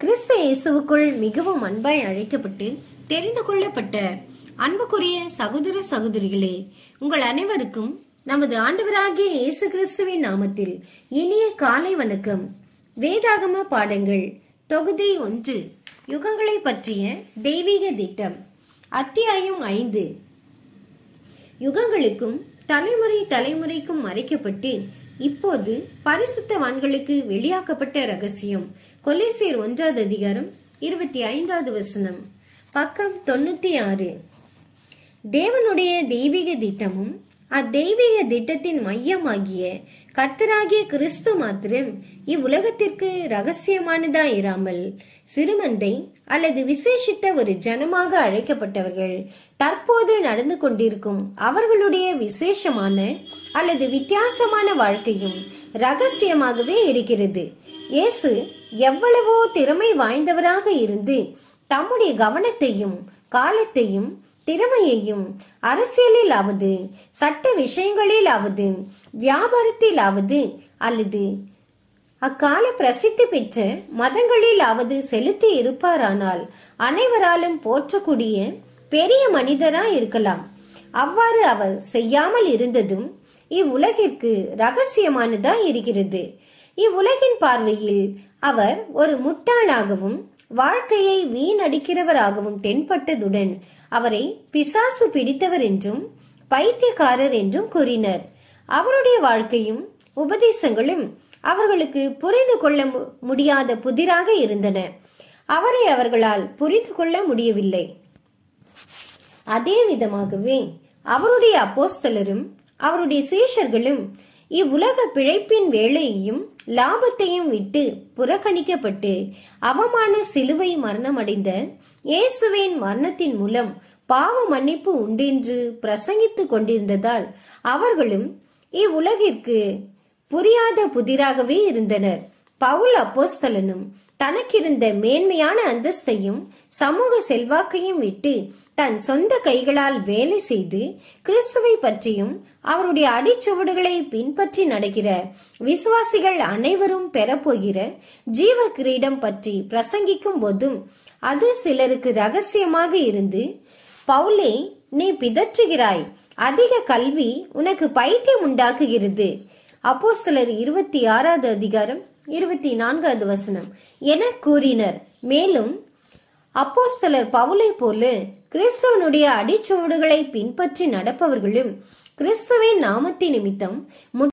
கிறிஸ்து இயேசுவுக்குள் மிகவும் அன்பாய் அழைக்கப்பட்டு தெரிந்து கொள்ளப்பட்ட அன்புக்குரிய சகோதர சகோதரிகளே உங்கள் அனைவருக்கும் நமது ஆண்டவராகிய இயேசு கிறிஸ்துவின் நாமத்தில் இனிய காலை வணக்கம் வேதாகம பாடங்கள் தொகுதி ஒன்று யுகங்களை பற்றிய தெய்வீக திட்டம் அத்தியாயம் ஐந்து யுகங்களுக்கும் தலைமுறை தலைமுறைக்கும் மறைக்கப்பட்டு இப்போது பரிசுத்தவான்களுக்கு வெளியாக்கப்பட்ட ரகசியம் கொலேசியர் ஒன்றாவது அதிகாரம் இருபத்தி ஐந்தாவது வசனம் பக்கம் தொண்ணூத்தி ஆறு தேவனுடைய தெய்வீக திட்டமும் அத்தெய்வீக திட்டத்தின் மையமாகிய கர்த்தராகிய கிறிஸ்து மாத்திரம் இவ்வுலகத்திற்கு ரகசியமானதா இராமல் சிறுமந்தை அல்லது விசேஷித்த ஒரு ஜனமாக அழைக்கப்பட்டவர்கள் தற்போது நடந்து கொண்டிருக்கும் அவர்களுடைய விசேஷமான அல்லது வித்தியாசமான வாழ்க்கையும் ரகசியமாகவே இருக்கிறது இயேசு எவ்வளவோ திறமை வாய்ந்தவராக இருந்து தம்முடைய கவனத்தையும் காலத்தையும் திறமையையும் அரசியலிலாவது சட்ட விஷயங்களிலாவது வியாபாரத்திலாவது அல்லது அக்கால பிரசித்தி பெற்ற மதங்களிலாவது செலுத்தி இருப்பாரானால் அனைவராலும் போற்றக்கூடிய பெரிய மனிதரா இருக்கலாம் அவ்வாறு அவர் செய்யாமல் இருந்ததும் இவ்வுலகிற்கு ரகசியமானதா இருக்கிறது இவ்வுலகின் பார்வையில் அவர் ஒரு முட்டாளாகவும் வாழ்க்கையை வீணடிக்கிறவராகவும் தென்பட்டதுடன் அவரை பிசாசு பிடித்தவர் என்றும் பைத்தியக்காரர் என்றும் கூறினர் அவருடைய வாழ்க்கையும் உபதேசங்களும் அவர்களுக்கு புரிந்து கொள்ள மு- முடியாத புதிராக இருந்தன அவரை அவர்களால் புரிந்து கொள்ள முடியவில்லை அதே விதமாகவே அவருடைய அப்போஸ்தலரும் அவருடைய சீஷர்களும் இவ்வுலக பிழைப்பின் வேலையையும் லாபத்தையும் விட்டு புறக்கணிக்கப்பட்டு அவமான சிலுவை மரணமடைந்த இயேசுவின் மரணத்தின் மூலம் பாவ மன்னிப்பு உண்டென்று பிரசங்கித்துக் கொண்டிருந்ததால் அவர்களும் இவ்வுலகிற்கு புரியாத புதிராகவே இருந்தனர் பவுல் அப்போஸ்தலனும் தனக்கிருந்த மேன்மையான அந்தஸ்தையும் சமூக செல்வாக்கையும் விட்டு தன் சொந்த கைகளால் வேலை செய்து கிறிஸ்துவை பற்றியும் அவருடைய அடிச்சுவடுகளை பின்பற்றி நடக்கிற விசுவாசிகள் அனைவரும் பெறப்போகிற ஜீவ கிரீடம் பற்றி பிரசங்கிக்கும் போதும் அது சிலருக்கு ரகசியமாக இருந்து பவுலே நீ பிதற்றுகிறாய் அதிக கல்வி உனக்கு பைத்தியம் உண்டாக்குகிறது அப்போஸ்தலர் இருபத்தி ஆறாவது அதிகாரம் இருபத்தி நான்காவது வசனம் என கூறினர் மேலும் அப்போஸ்தலர் பவுலை போல கிறிஸ்துவனுடைய அடிச்சுவடுகளை பின்பற்றி நடப்பவர்களும் கிறிஸ்துவின் நாமத்தின் நிமித்தம்